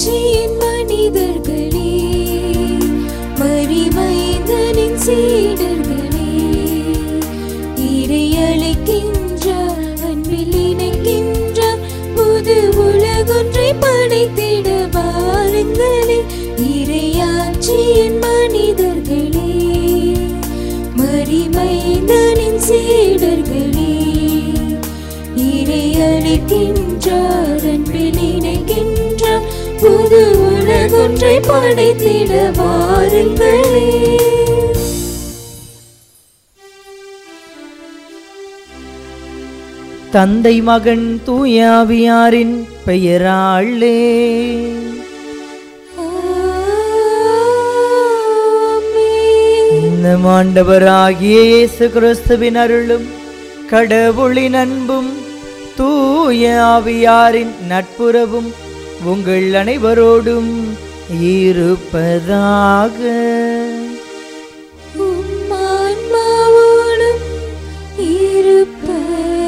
இறையாட்சியின் மனிதர்களே மறிமைந்தனின் சீடர்களே இறையழைக்கின்றார் அன்பில் இணைக்கின்றார் புது உலகொன்றை படைத்திட பாருங்களே இறையாட்சியின் மனிதர்களே மறிமைந்தனின் சீடர்களே இறையழைக்கின்றார் அன்பில் இணைக்கின்றார் புது உலகொன்றை படைத்திட வாருங்களே தந்தை மகன் தூயாவியாரின் பெயராளே ஆமென். நம் ஆண்டவராகிய இயேசு கிறிஸ்துவின் அருளும் கடவுளின் அன்பும் தூய ஆவியாரின் நட்புறவும் உங்கள் அனைவரோடும் இருப்பதாக உம் ஆன்மாவோடும் இருப்பதாக.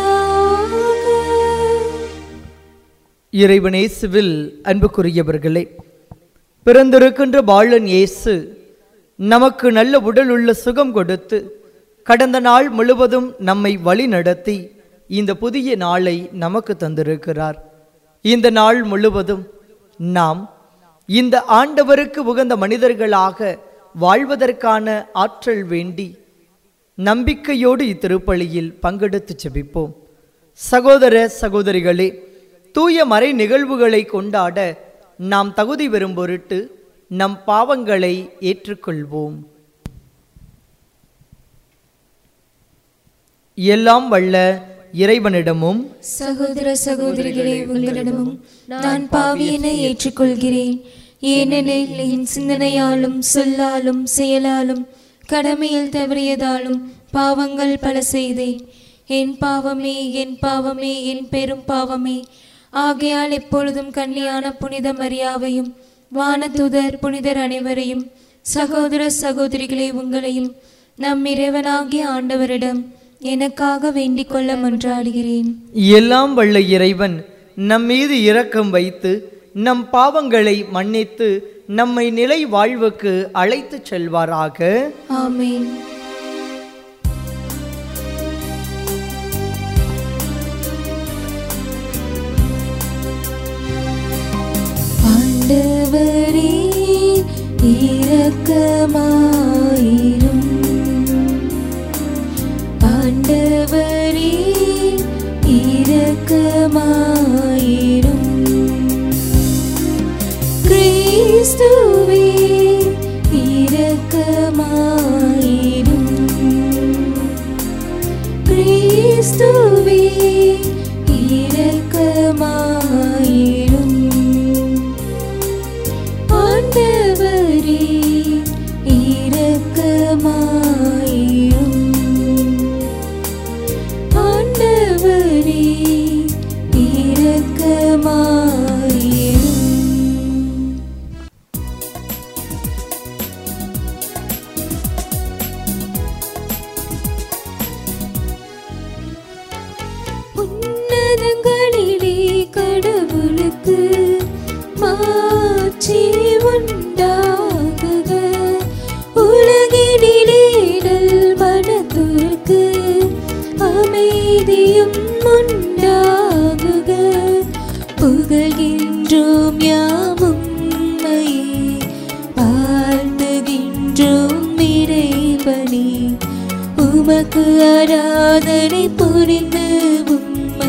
இறைவனேசுவில் அன்புக்குரியவர்களே பிறந்திருக்கின்ற பாலன் இயேசு நமக்கு நல்ல உடல் உள்ள சுகம் கொடுத்து கடந்த நாள் முழுவதும் நம்மை வழி நடத்தி இந்த புதிய நாளை நமக்கு தந்திருக்கிறார் இந்த நாள் முழுவதும் நாம் இந்த ஆண்டவருக்கு உகந்த மனிதர்களாக வாழ்வதற்கான ஆற்றல் வேண்டி நம்பிக்கையோடு இத்திருப்பலியில் பங்கெடுத்து செபிப்போம் சகோதர சகோதரிகளே தூய மறை நிகழ்வுகளை கொண்டாட நாம் தகுதி பெறும் பொருட்டு நம் பாவங்களை ஏற்றுக்கொள்வோம் எல்லாம் வல்ல இறைவனிடமும் சகோதர சகோதரிகளே உங்களிடமும் நான் பாவியனை ஏற்றுக்கொள்கிறேன் ஏனெனில் என் சிந்தனையாலும் சொல்லாலும் செயலாலும் கடமையில் தவறியதாலும் பாவங்கள் பல செய்தேன் என் பாவமே என் பாவமே என் பெரும் பாவமே ஆகையால் எப்பொழுதும் கன்னியான புனித மரியாவையும் வானதுதர் புனிதர் அனைவரையும் சகோதர சகோதரிகளே உங்களையும் நம் இறைவனாகிய ஆண்டவரிடம் எனக்காக வேண்டிக் கொள்ள மன்றாடுகிறேன் எல்லாம் வல்ல இறைவன் நம் மீது இரக்கம் வைத்து நம் பாவங்களை மன்னித்து நம்மை நிலை வாழ்வுக்கு அழைத்துச் செல்வாராக ஆமென் ஆண்டவரே இரக்கமாயிரும் ஆண்டவரே இரக்கமாயிரும் கிறிஸ்துவே இரக்கமாயிரும் கிறிஸ்துவே இரக்கமாயிரும் ஆண்டவரே இரக்கமாயிரும் ஆண்டவரே இரக்கமாயிரும் உன்னதங்களிலே கடவுளுக்கு மாட்சி உண்டாகுக உலகினிலே நல் மனத்திற்கு அமைதியும் உண்டாகுக புகழ்கின்றோம் யாவும் வாழ்த்துகின்றோம் இறைவனே உமக்கு ஆராதனை புரிந்து உம்மை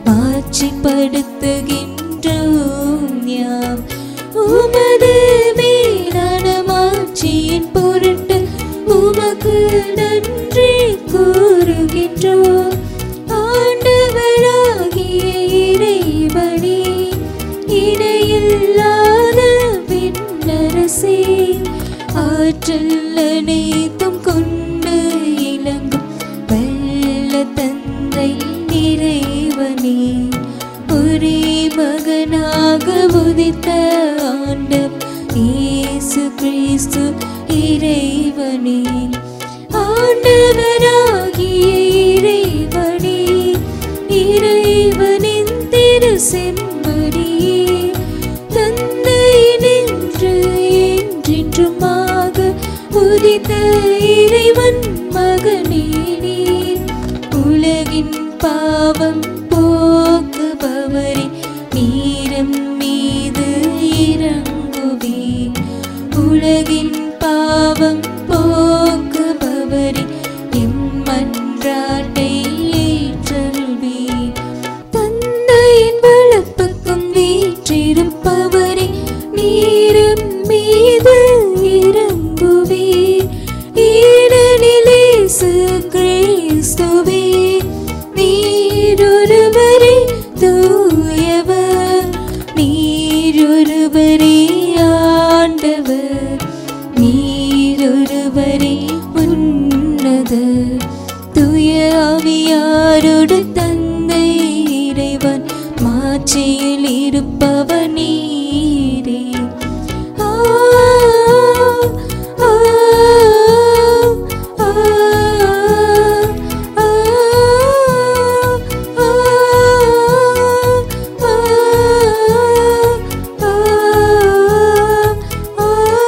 மாட்சிப்படுத்துகின்றோம் யாம் உமது மேலான மாட்சியின் பொருட்டு உமக்கு நன்றி கூறுகின்றோம் ஆண்டவராகிய இறைவனே இணையில்லாத விண்ணரசே ஆற்றல் அனைத்தும் கொண்டு இலங்கும் வெள்ள தந்தை இறைவனே ஒரே மகனாக உதித்த ஆண்டம் இயேசு கிறிஸ்து இறைவனே ஆண்டவராகிய இறைவனே இறைவனின் திரு செம்மடியே தந்த உலகின் பாவம் போக்குபவரே எம் மன்றாட்டை ஏற்றருள்வீர் தந்தையின் வலப்பக்கம் வீற்றிருப்பவரே நீரும் மீது இறங்குவீர் ஏனெனில் இயேசு கிறிஸ்துவே நீரொருவரே தூயவர் நீரொருவரே ஆண்டவர் நீரொருவரே உன்னதர் தூய ஆவியாரோடு தந்தை இறைவன் மாட்சியில் இருப்பவர் நீரே ஆ, ஆ, ஆ, ஆ, ஆ, ஆ,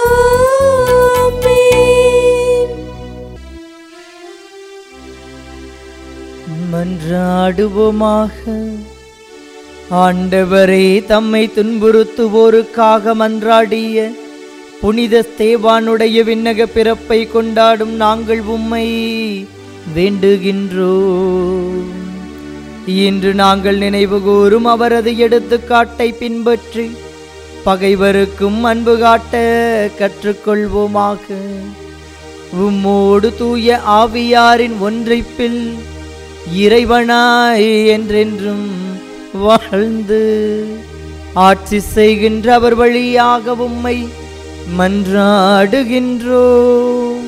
ஆமென். மன்றாடுவோமாக ஆண்டவரே தம்மை துன்புறுத்துவோருக்காக மன்றாடிய புனித ஸ்தேவானுடைய விண்ணக பிறப்பை கொண்டாடும் நாங்கள் உம்மை வேண்டுகின்றோம் இன்று நாங்கள் நினைவு கூறும் அவரது எடுத்துக்காட்டை பின்பற்றி பகைவருக்கும் அன்பு காட்ட கற்றுக்கொள்வோமாக உம்மோடு தூய ஆவியாரின் ஒன்றைப்பில் இறைவனாய் என்றென்றும் வாழ்ந்து ஆட்சி செய்கின்ற அவர் வழியாக உம்மை மன்றாடுகின்றோம்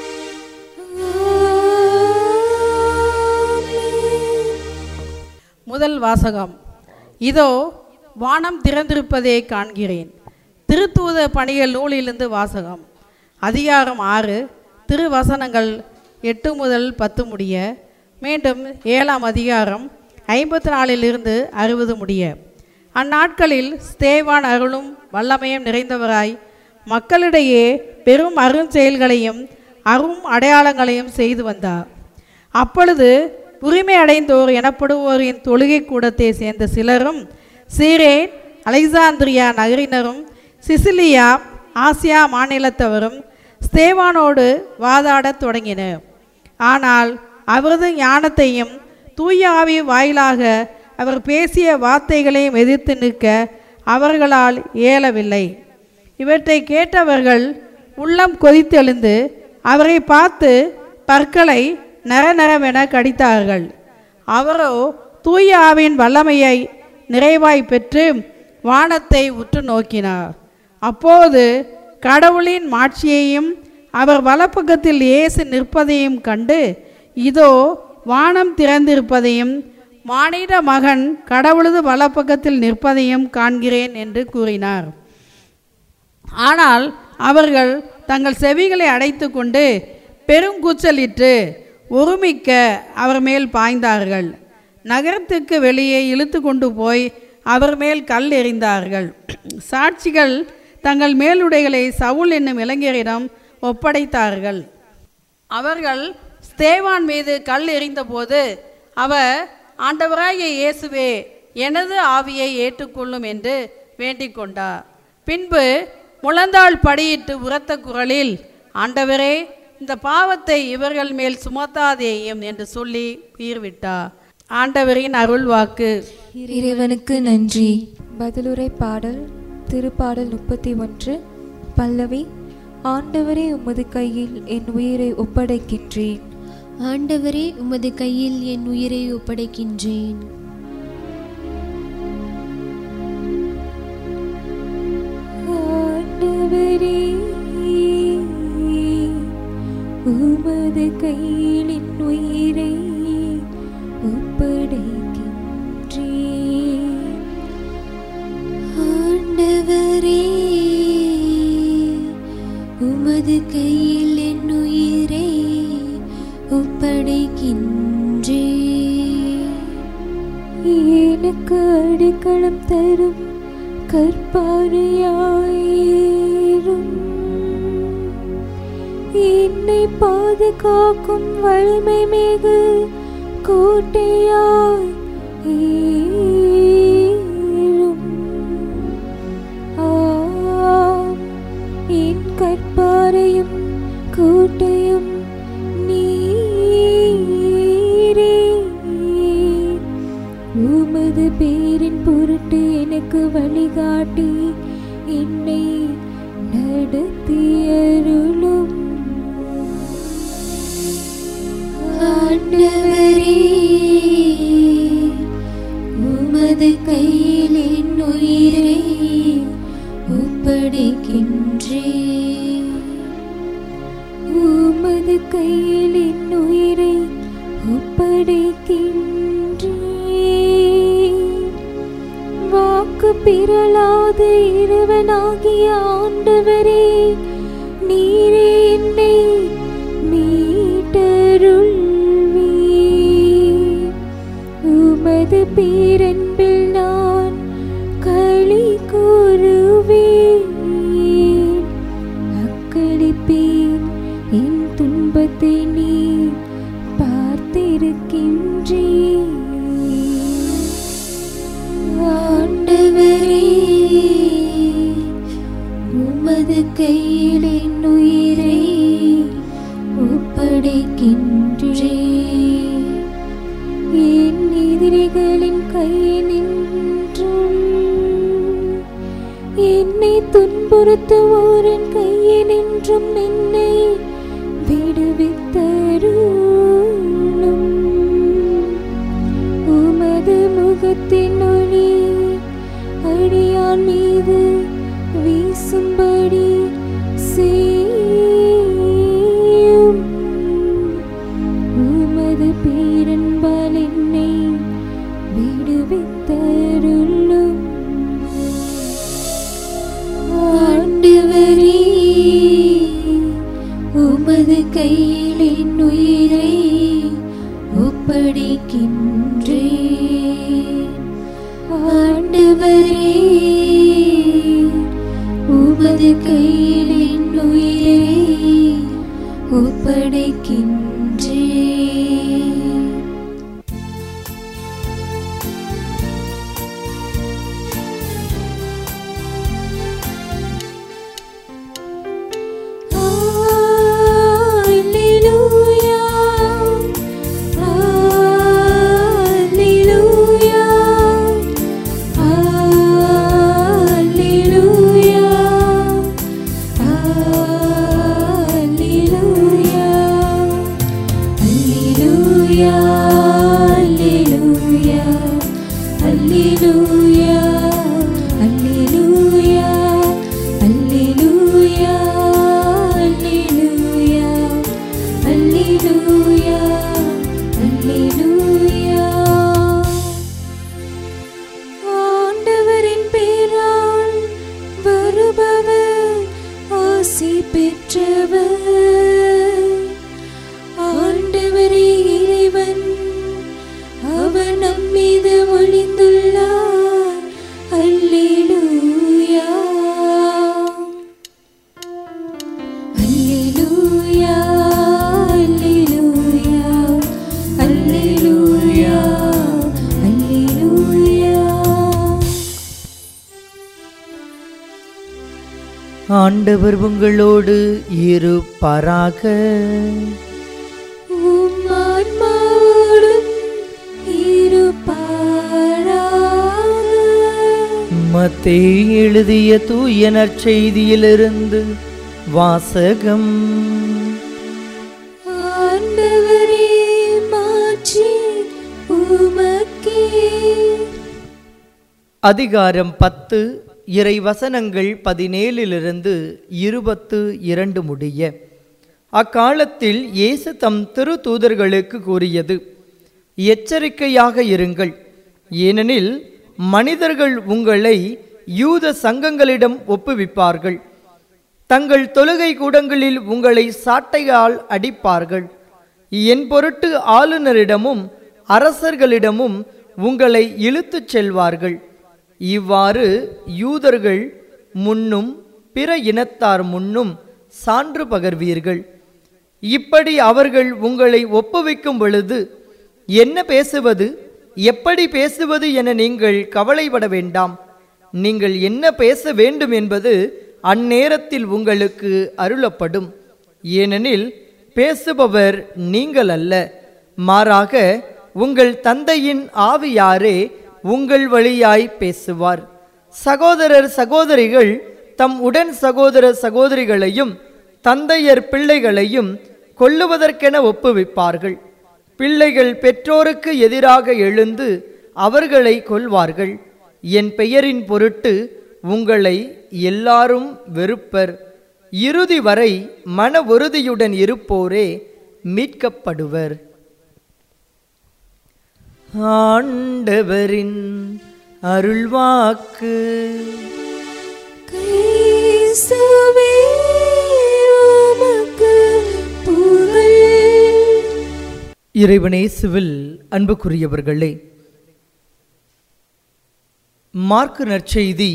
முதல் வாசகம் இதோ வானம் திறந்திருப்பதை காண்கிறேன் திருத்தூத பணிகள் நூலிலிருந்து வாசகம் அதிகாரம் ஆறு திருவசனங்கள் எட்டு முதல் பத்து முடிய மீண்டும் ஏழாம் அதிகாரம் ஐம்பத்தி நாலிலிருந்து அறுபது முடிய அந்நாட்களில் ஸ்தேவான் அருளும் வல்லமையும் நிறைந்தவராய் மக்களிடையே பெரும் அருஞ்செயல்களையும் அரும் அடையாளங்களையும் செய்து வந்தார் அப்பொழுது உரிமை அடைந்தோர் எனப்படுவோரின் தொழுகை கூடத்தை சேர்ந்த சிலரும் சீரேன் அலெக்சாந்திரியா நகரினரும் சிசிலியா ஆசியா மாநிலத்தவரும் ஸ்தேவானோடு வாதாடத் தொடங்கினர் ஆனால் அவரது ஞானத்தையும் தூய ஆவி வாயிலாக அவர் பேசிய வார்த்தைகளையும் எதிர்த்து நிற்க அவர்களால் இயலவில்லை இவற்றை கேட்டவர்கள் உள்ளம் கொதித்தெழுந்து அவரை பார்த்து பற்களை நரநரவென கடித்தார்கள் அவரோ தூய ஆவியின் வல்லமையை நிறைவாய் பெற்று வானத்தை உற்று நோக்கினார் அப்போது கடவுளின் மாட்சியையும் அவர் வலப்பக்கத்தில் இயேசு நிற்பதையும் கண்டு இதோ வானம் திறந்திருப்பதையும் மானிட மகன் கடவுளது வலப்பக்கத்தில் நிற்பதையும் காண்கிறேன் என்று கூறினார் ஆனால் அவர்கள் தங்கள் செவிகளை அடைத்து கொண்டு பெருங்கூச்சலிட்டு ஒருமிக்க அவர் மேல் பாய்ந்தார்கள் நகரத்துக்கு வெளியே இழுத்து கொண்டு போய் அவர் மேல் கல் எறிந்தார்கள் சாட்சிகள் தங்கள் மேலுடைகளை சவுல் என்னும் இளைஞரிடம் ஒப்படைத்தார்கள் அவர்கள் ஸ்தேவான் மீது கல் எறிந்தபோது அவர் ஆண்டவராகிய இயேசுவே எனது ஆவியை ஏற்றுக்கொள்ளும் என்று வேண்டிக் கொண்டார் பின்பு முழந்தாள் படியிட்டு உரத்த குரலில் ஆண்டவரே இந்த பாவத்தை இவர்கள் மேல் சுமத்தாதேயும் என்று சொல்லி உயிர் விட்டார் ஆண்டவரின் அருள் வாக்கு இறைவனுக்கு நன்றி பதிலுரை பாடல் திருப்பாடல் முப்பத்தி ஒன்று பல்லவி ஆண்டவரே உமது கையில் என் உயிரை ஒப்படைக்கின்றேன் ஆண்டவரே உமது கையில் என் உயிரை ஒப்படைக்கின்றேன் ஆண்டவரே உமது கையில் என் உயிரை ஒப்படைக்கின்றேன் ஆண்டவரே உமது கையில் என் உயிரை ஒப்படைக்கின்றேன் எனக்கு அடைக்கலம் தரும் கற்பாறையாயிரும் என்னை பாதுகாக்கும் வலிமை மிகு கோட்டையாய் ஏறும் ஆம், என் கற்ப இளைப்பாறையும் கோட்டையும் நீரே உமது பேரின் பொருட்டு எனக்கு வழிகாட்டி என்னை நடத்தியருளும் ஆண்டவரே உமது கையில் என் உயிரை ஒப்படைக்கின்றேன் உமது கையில் என் உயிரை ஒப்படைக்கின்றேன் வாக்கு பிறளாத இறைவனாகிய ஆண்டவரே நீரே என்னை மீட்டருள்வீர் உமது பேரன்பில் நான் களி கூறுவேன் அக்களிப்பேன் என் துன்பத்தை நீ பார்த்திருக்கின்றேன் ஆண்டவரே உமது கையில் என் உயிரை ஒப்படைக்கின்றேன் என் எதிரிகளின் கையினின்றும் என்னை துன்புறுத்துவோரின் கையினின்றும் என்னை விடுவித்தருளும் உமது முகத்தின் ஒளி அடியான் மீது வீசும்படி செய்யும் உமது பேரன்பால் என்னை விடுவித்தருளும் ஆண்டவரே உமது கையில் என் உயிரை ஒப்படைக்கின்றேன் ஆண்டவரே உமது கையில் என் உயிரை ஒப்படைக்கின்றேன் Alleluia. Alleluia. Alleluia. Alleluia. Alleluia. Alleluia. Alleluia. Alleluia. Alleluia. Alleluia. Alleluia. Alleluia. ஆண்டவரின் பேரால் வருபவர் ஆசி பெற்றவர் ஆண்டவரே இறைவன் அவர் நம் மீது ஒளிந்துள்ளார் அல்லேலூயா அல்லேலூயா அல்லேலூயா அல்லேலூயா அல்லேலூயா ஆண்டவர் உங்களோடு இருப்பாராக உம் ஆன்மாவோடும் இருப்பாராக. மத்தேயு எழுதிய தூய நற்செய்தியிலிருந்து வாசகம் ஆண்டவரே மாற்றி உமக்கே அதிகாரம் பத்து இறை வசனங்கள் பதினேழிலிருந்து இருபத்து இரண்டு முடிய அக்காலத்தில் இயேசு தம் திரு தூதர்களுக்கு கூறியது எச்சரிக்கையாக இருங்கள் ஏனெனில் மனிதர்கள் உங்களை யூத சங்கங்களிடம் ஒப்புவிப்பார்கள் தங்கள் தொழுகை கூடங்களில் உங்களை சாட்டையால் அடிப்பார்கள் என் பொருட்டு ஆளுநரிடமும் அரசர்களிடமும் உங்களை இழுத்துச் செல்வார்கள் இவ்வாறு யூதர்கள் முன்னும் பிற இனத்தார் முன்னும் சான்று பகர்வீர்கள் இப்படி அவர்கள் உங்களை ஒப்புவிக்கும் பொழுது என்ன பேசுவது எப்படி பேசுவது என நீங்கள் கவலைப்பட வேண்டாம் நீங்கள் என்ன பேச வேண்டும் என்பது அந்நேரத்தில் உங்களுக்கு அருளப்படும் ஏனெனில் பேசுபவர் நீங்கள் அல்ல மாறாக உங்கள் தந்தையின் ஆவியாரே உங்கள் வழியாய் பேசுவார் சகோதரர் சகோதரிகள் தம் உடன் சகோதர சகோதரிகளையும் தந்தையர் பிள்ளைகளையும் கொல்லுவதற்கென ஒப்புவிப்பார்கள் பிள்ளைகள் பெற்றோருக்கு எதிராக எழுந்து அவர்களை கொல்வார்கள் என் பெயரின் பொருட்டு உங்களை எல்லாரும் வெறுப்பர் இறுதி வரை மன உறுதியுடன் இருப்போரே மீட்கப்படுவர் ஆண்டவரின் அருள்வாக்கு கிறிஸ்துவே உமக்கு புகழ் இறைவனே சிவில் அன்புக்குரியவர்களே மார்க்கு நற்செய்தி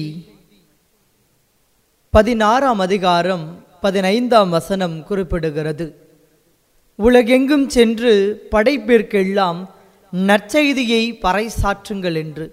பதினாறாம் அதிகாரம் பதினைந்தாம் வசனம் குறிப்பிடுகிறது உலகெங்கும் சென்று படைப்பிற்கெல்லாம் நற்செய்தியை பறைசாற்றுங்கள் என்று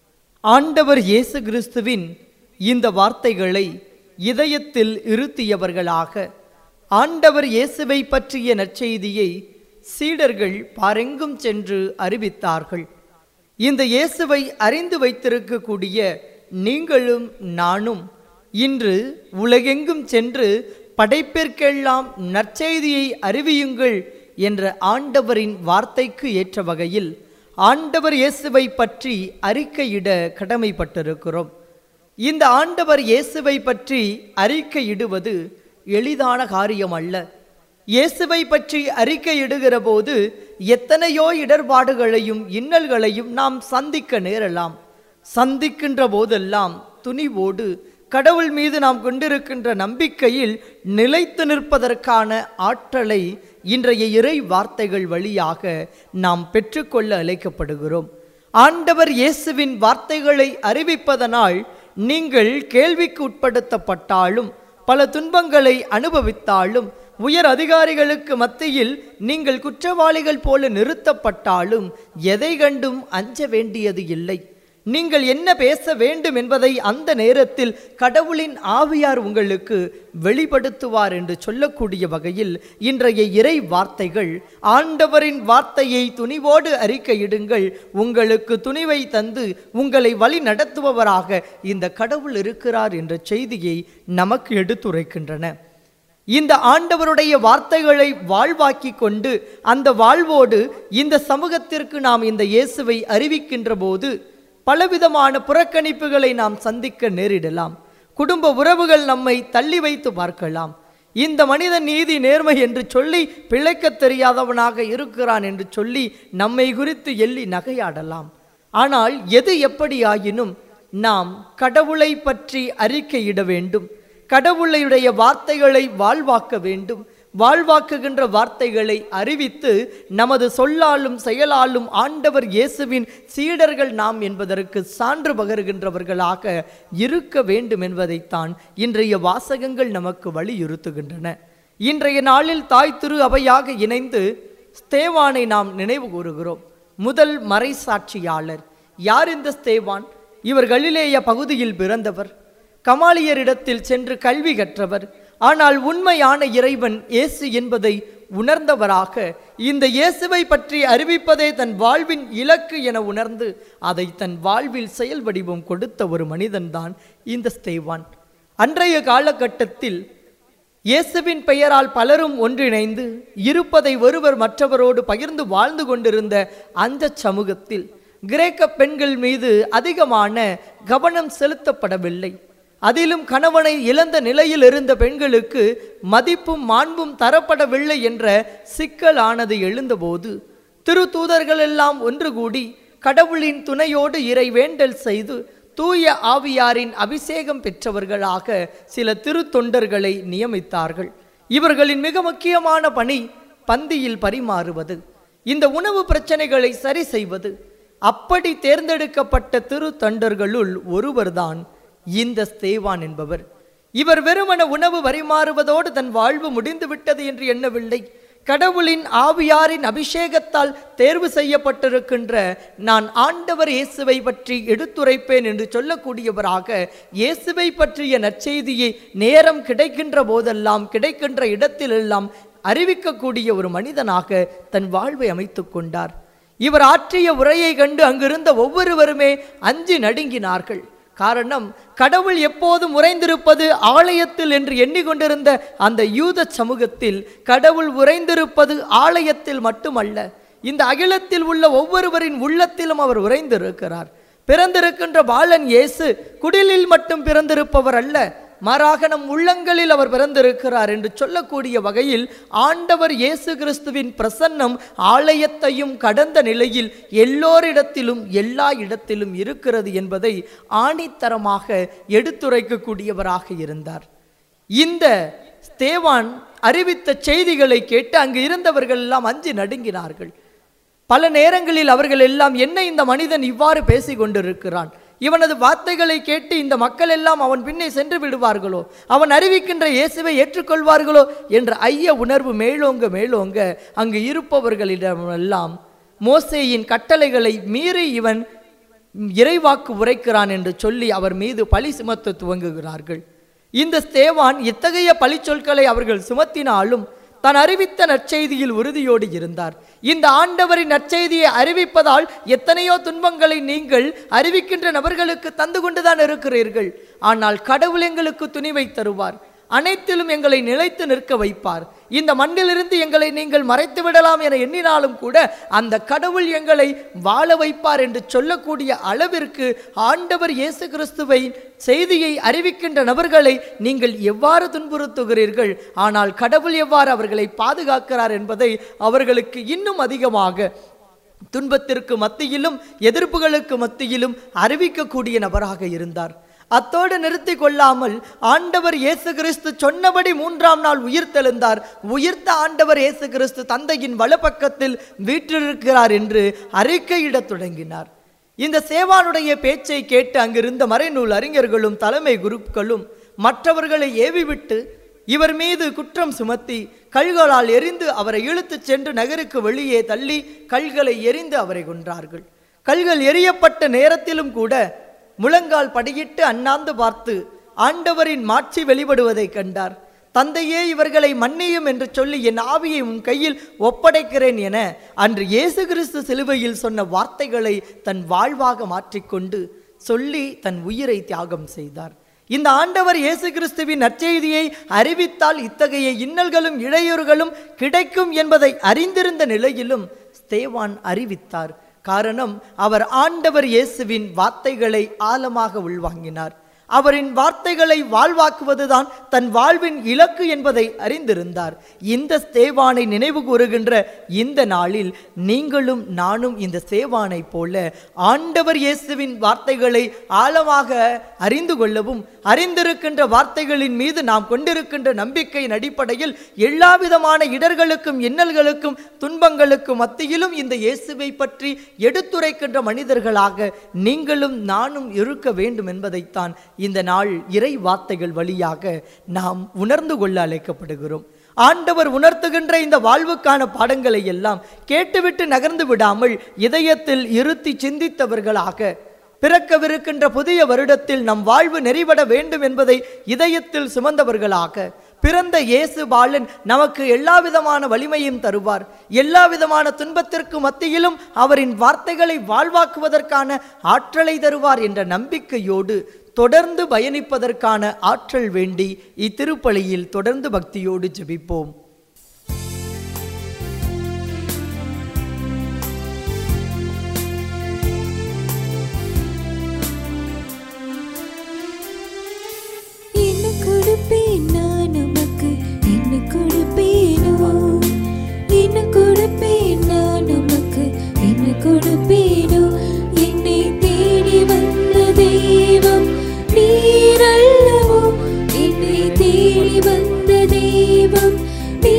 ஆண்டவர் இயேசு கிறிஸ்துவின் இந்த வார்த்தைகளை இதயத்தில் இருத்தியவர்களாக ஆண்டவர் இயேசுவை பற்றிய நற்செய்தியை சீடர்கள் பாரெங்கும் சென்று அறிவித்தார்கள் இந்த இயேசுவை அறிந்து வைத்திருக்கக்கூடிய நீங்களும் நானும் இன்று உலகெங்கும் சென்று படைப்பிற்கெல்லாம் நற்செய்தியை அறிவியுங்கள் என்ற ஆண்டவரின் வார்த்தைக்கு ஏற்ற வகையில் ஆண்டவர் இயேசுவை பற்றி அறிக்கையிட கடமைப்பட்டிருக்கிறோம் இந்த ஆண்டவர் இயேசுவை பற்றி அறிக்கையிடுவது எளிதான காரியம் அல்ல இயேசுவை பற்றி அறிக்கையிடுகிற போது எத்தனையோ இடர்பாடுகளையும் இன்னல்களையும் நாம் சந்திக்க நேரலாம் சந்திக்கின்ற போதெல்லாம் துணிவோடு கடவுள் மீது நாம் கொண்டிருக்கின்ற நம்பிக்கையில் நிலைத்து நிற்பதற்கான ஆற்றலை இன்றைய இறை வார்த்தைகள் வழியாக நாம் பெற்றுக்கொள்ள அழைக்கப்படுகிறோம் ஆண்டவர் இயேசுவின் வார்த்தைகளை அறிவிப்பதனால் நீங்கள் கேள்விக்கு உட்படுத்தப்பட்டாலும் பல துன்பங்களை அனுபவித்தாலும் உயர் அதிகாரிகளுக்கு மத்தியில் நீங்கள் குற்றவாளிகள் போல நிறுத்தப்பட்டாலும் எதை கண்டும் அஞ்ச வேண்டியது இல்லை நீங்கள் என்ன பேச வேண்டும் என்பதை அந்த நேரத்தில் கடவுளின் ஆவியார் உங்களுக்கு வெளிப்படுத்துவார் என்று சொல்லக்கூடிய வகையில் இன்றைய இறை வார்த்தைகள் ஆண்டவரின் வார்த்தையை துணிவோடு அறிக்கையிடுங்கள் உங்களுக்கு துணிவை தந்து உங்களை வழி நடத்துபவராக இந்த கடவுள் இருக்கிறார் என்ற செய்தியை நமக்கு எடுத்துரைக்கின்றன இந்த ஆண்டவருடைய வார்த்தைகளை வாழ்வாக்கி கொண்டு அந்த வாழ்வோடு இந்த சமூகத்திற்கு நாம் இந்த இயேசுவை அறிவிக்கின்ற போது பலவிதமான புறக்கணிப்புகளை நாம் சந்திக்க நேரிடலாம் குடும்ப உறவுகள் நம்மை தள்ளி வைத்து பார்க்கலாம் இந்த மனிதன் நீதி நேர்மை என்று சொல்லி பிழைக்கத் தெரியாதவனாக இருக்கிறான் என்று சொல்லி நம்மை குறித்து எள்ளி நகையாடலாம் ஆனால் எது எப்படியாயினும் நாம் கடவுளை பற்றி அறிக்கையிட வேண்டும் கடவுளுடைய வார்த்தைகளை வாழ்வாக்க வேண்டும் வாழ்வாக்குகின்ற வார்த்தைகளை அறிவித்து நமது சொல்லாலும் செயலாலும் ஆண்டவர் இயேசுவின் சீடர்கள் நாம் என்பதற்கு சான்று பகருகின்றவர்களாக இருக்க வேண்டும் என்பதைத்தான் இன்றைய வாசகங்கள் நமக்கு வலியுறுத்துகின்றன இன்றைய நாளில் தாய் திரு அவையாக இணைந்து ஸ்தேவானை நாம் நினைவு கூறுகிறோம் முதல் மறைசாட்சியாளர் யார் இந்த ஸ்தேவான் இவர் கலிலேய பகுதியில் பிறந்தவர் கமாலியரிடத்தில் சென்று கல்வி கற்றவர் ஆனால் உண்மையான இறைவன் இயேசு என்பதை உணர்ந்தவராக இந்த இயேசுவை பற்றி அறிவிப்பதே தன் வாழ்வின் இலக்கு என உணர்ந்து அதை தன் வாழ்வில் செயல் வடிவம் கொடுத்த ஒரு மனிதன்தான் இந்த ஸ்தேவான் அன்றைய காலகட்டத்தில் இயேசுவின் பெயரால் பலரும் ஒன்றிணைந்து இருப்பதை ஒருவர் மற்றவரோடு பகிர்ந்து வாழ்ந்து கொண்டிருந்த அந்த சமூகத்தில் கிரேக்க பெண்கள் மீது அதிகமான கவனம் செலுத்தப்படவில்லை அதிலும் கணவனை இழந்த நிலையில் இருந்த பெண்களுக்கு மதிப்பும் மாண்பும் தரப்படவில்லை என்ற சிக்கலானது எழுந்தபோது திருத்தூதர்கள் எல்லாம் ஒன்று கூடி கடவுளின் துணையோடு இறை வேண்டல் செய்து தூய ஆவியாரின் அபிஷேகம் பெற்றவர்களாக சில திருத்தொண்டர்களை நியமித்தார்கள் இவர்களின் மிக முக்கியமான பணி பந்தியில் பரிமாறுவது இந்த உணவு பிரச்சனைகளை சரி செய்வது அப்படி தேர்ந்தெடுக்கப்பட்ட திருத்தொண்டர்களுள் ஒருவர்தான் இந்த ஸ்தேவான் என்பவர் இவர் வெறுமன உணவு பரிமாறுவதோடு தன் வாழ்வு முடிந்து விட்டது என்று எண்ணவில்லை கடவுளின் ஆவியாரின் அபிஷேகத்தால் தேர்வு செய்யப்பட்டிருக்கின்ற நான் ஆண்டவர் இயேசுவை பற்றி எடுத்துரைப்பேன் என்று சொல்லக்கூடியவராக இயேசுவை பற்றிய நற்செய்தியை நேரம் கிடைக்கின்ற போதெல்லாம் கிடைக்கின்ற இடத்திலெல்லாம் அறிவிக்கக்கூடிய ஒரு மனிதனாக தன் வாழ்வை அமைத்துக் கொண்டார் இவர் ஆற்றிய உரையை கண்டு அங்கிருந்த ஒவ்வொருவருமே அஞ்சி நடுங்கினார்கள் காரணம் கடவுள் எப்போதும் உறைந்திருப்பது ஆலயத்தில் என்று எண்ணிக்கொண்டிருந்த அந்த யூத சமூகத்தில் கடவுள் உறைந்திருப்பது ஆலயத்தில் மட்டுமல்ல இந்த அகிலத்தில் உள்ள ஒவ்வொருவரின் உள்ளத்திலும் அவர் உறைந்திருக்கிறார் பிறந்திருக்கின்ற பாலன் இயேசு குடிலில் மட்டும் பிறந்திருப்பவர் அல்ல மாறாக நம் உள்ளங்களில் அவர் பிறந்திருக்கிறார் என்று சொல்லக்கூடிய வகையில் ஆண்டவர் இயேசு கிறிஸ்துவின் பிரசன்னம் ஆலயத்தையும் கடந்த நிலையில் எல்லோரிடத்திலும் எல்லா இடத்திலும் இருக்கிறது என்பதை ஆணித்தரமாக எடுத்துரைக்கக்கூடியவராக இருந்தார் இந்த ஸ்தேவான் அறிவித்த செய்திகளை கேட்டு அங்கு இருந்தவர்கள் எல்லாம் அஞ்சு நடுங்கினார்கள் பல நேரங்களில் அவர்கள் எல்லாம் என்ன இந்த மனிதன் இவ்வாறு பேசிக் கொண்டிருக்கிறான் இவனது வார்த்தைகளை கேட்டு இந்த மக்கள் எல்லாம் அவன் பின்னே சென்று விடுவார்களோ அவன் அறிவிக்கின்ற இயேசுவை ஏற்றுக்கொள்வார்களோ என்ற ஐய உணர்வு மேலோங்க மேலோங்க அங்கு இருப்பவர்களிடமெல்லாம் மோசேயின் கட்டளைகளை மீறி இவன் இறைவாக்கு உரைக்கிறான் என்று சொல்லி அவர் மீது பழி சுமத்த துவங்குகிறார்கள் இந்த ஸ்தேவான் இத்தகைய பழிச்சொற்களை அவர்கள் சுமத்தினாலும் தான் அறிவித்த நற்செய்தியில் உறுதியோடு இருந்தார் இந்த ஆண்டவரின் நற்செய்தியை அறிவிப்பதால் எத்தனையோ துன்பங்களை நீங்கள் அறிவிக்கின்ற நபர்களுக்கு தந்து கொண்டுதான் இருக்கிறீர்கள் ஆனால் கடவுள் எங்களுக்கு துணிவை தருவார் அனைத்திலும் எங்களை நிலைத்து நிற்க வைப்பார் இந்த மண்ணிலிருந்து எங்களை நீங்கள் மறைத்து விடலாம் என எண்ணினாலும் கூட அந்த கடவுள் எங்களை வாழ வைப்பார் என்று சொல்லக்கூடிய அளவிற்கு ஆண்டவர் இயேசு கிறிஸ்துவை செய்தியை அறிவிக்கின்ற நபர்களை நீங்கள் எவ்வாறு துன்புறுத்துகிறீர்கள் ஆனால் கடவுள் எவ்வாறு அவர்களை பாதுகாக்கிறார் என்பதை அவர்களுக்கு இன்னும் அதிகமாக துன்பத்திற்கு மத்தியிலும் எதிர்ப்புகளுக்கு மத்தியிலும் அறிவிக்கக்கூடிய நபராக இருந்தார் அத்தோடு நிறுத்தி கொள்ளாமல் ஆண்டவர் இயேசு கிறிஸ்து சொன்னபடி மூன்றாம் நாள் உயிர்த்தெழுந்தார் உயிர்த்த ஆண்டவர் இயேசு கிறிஸ்து தந்தையின் வலப்பக்கத்தில் வீற்றிருக்கிறார் என்று அறிக்கையிடத் தொடங்கினார் இந்த சேவானுடைய பேச்சை கேட்டு அங்கிருந்த மறைநூல் அறிஞர்களும் தலைமை குருக்களும் மற்றவர்களை ஏவிவிட்டு இவர் மீது குற்றம் சுமத்தி கல்களால் எரிந்து அவரை இழுத்துச் சென்று நகருக்கு வெளியே தள்ளி கல்களை எரிந்து அவரை கொன்றார்கள் கல்கள் எரியப்பட்ட நேரத்திலும் கூட முழங்கால் படியிட்டு அண்ணாந்து பார்த்து ஆண்டவரின் மாட்சி வெளிப்படுவதை கண்டார் தந்தையே இவர்களை மன்னியும் என்று சொல்லி என் ஆவியை உன் கையில் ஒப்படைக்கிறேன் என அன்று இயேசு கிறிஸ்து சிலுவையில் சொன்ன வார்த்தைகளை தன் வாழ்வாக மாற்றிக்கொண்டு சொல்லி தன் உயிரை தியாகம் செய்தார் இந்த ஆண்டவர் இயேசு கிறிஸ்துவின் நற்செய்தியை அறிவித்தால் இத்தகைய இன்னல்களும் இடையூறுகளும் கிடைக்கும் என்பதை அறிந்திருந்த நிலையிலும் ஸ்தேவான் அறிவித்தார் காரணம் அவர் ஆண்டவர் இயேசுவின் வார்த்தைகளை ஆழமாக உள்வாங்கினார் அவரின் வார்த்தைகளை வாழ்வாக்குவதுதான் தன் வாழ்வின் இலக்கு என்பதை அறிந்திருந்தார் இந்த சேவானை நினைவு கூறுகின்ற இந்த நாளில் நீங்களும் நானும் இந்த சேவானைப் போல ஆண்டவர் இயேசுவின் வார்த்தைகளை ஆழமாக அறிந்து கொள்ளவும் அறிந்திருக்கின்ற வார்த்தைகளின் மீது நாம் கொண்டிருக்கின்ற நம்பிக்கையின் அடிப்படையில் எல்லா விதமான இடர்களுக்கும் இன்னல்களுக்கும் துன்பங்களுக்கும் மத்தியிலும் இந்த இயேசுவை பற்றி எடுத்துரைக்கின்ற மனிதர்களாக நீங்களும் நானும் இருக்க வேண்டும் என்பதைத்தான் இந்த நாள் இறை வார்த்தைகள் வழியாக நாம் உணர்ந்து கொள்ள அழைக்கப்படுகிறோம் ஆண்டவர் உணர்த்துகின்ற இந்த வாழ்வுக்கான பாடங்களை எல்லாம் கேட்டுவிட்டு நகர்ந்து விடாமல் இதயத்தில் இருத்தி சிந்தித்தவர்களாக பிறக்கவிருக்கின்ற புதிய வருடத்தில் நம் வாழ்வு நெறிபட வேண்டும் என்பதை இதயத்தில் சுமந்தவர்களாக பிறந்த இயேசு பாலன் நமக்கு எல்லா விதமான வலிமையும் தருவார் எல்லா விதமான துன்பத்திற்கு மத்தியிலும் அவரின் வார்த்தைகளை வாழ்வாக்குவதற்கான ஆற்றலை தருவார் என்ற நம்பிக்கையோடு தொடர்ந்து பயணிப்பதற்கான ஆற்றல் வேண்டி இத்திருப்பலியில் தொடர்ந்து பக்தியோடு ஜெபிப்போம் என்ன கொடுப்பேன் நான் உமக்கு என்ன கொடுப்பேனோ என்ன கொடுப்பேன் நான் உமக்கு என்ன கொடுப்பேனோ என்னை தேடி வந்த தெய்வம் நீரல்லவோ என்னை தேடி வந்த தெய்வம்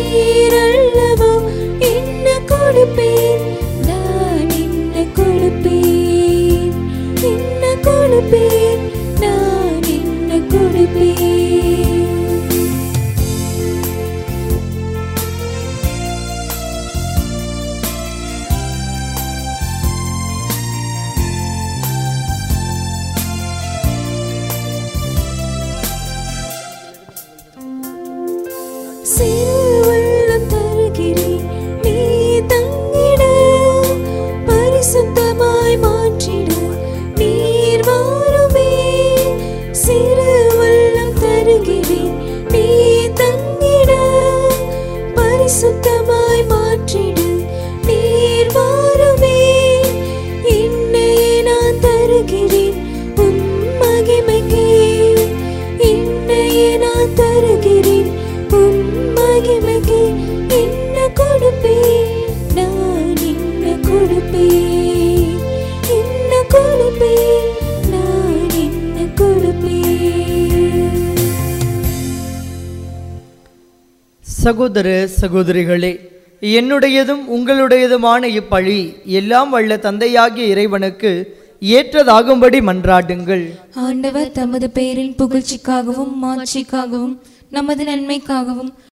சிறு உள்ளம் தருகிறேன் நீ தங்கிட பரிசுத்தமாய் மாற்றிட நீர் வாருமே சிறு உள்ளம் தருகிறேன் நீ தங்கிட பரிசுத்தமாய் மாற்றிட நீர் வாருமே என்னையே நான் தருகிறேன் உன் மகிமைக்கே என்னையே நான் தருகிறேன் உன் மகிமைக்கே என்ன கொடுப்பேன் நான் என்ன கொடுப்பேன் என்ன கொடுப்பேன் நான் என்ன கொடுப்பேன் சகோதர சகோதரிகளே என்னுடையதும் உங்களுடையதுமான இப்பழி எல்லாம் வல்ல தந்தையாகிய இறைவனுக்கு ஏற்றதாகும்படி மன்றாடுங்கள் ஆண்டவர் தமது பெயரின் புகழ்ச்சிக்காகவும் மாட்சிக்காகவும் நமது நன்மைக்காகவும்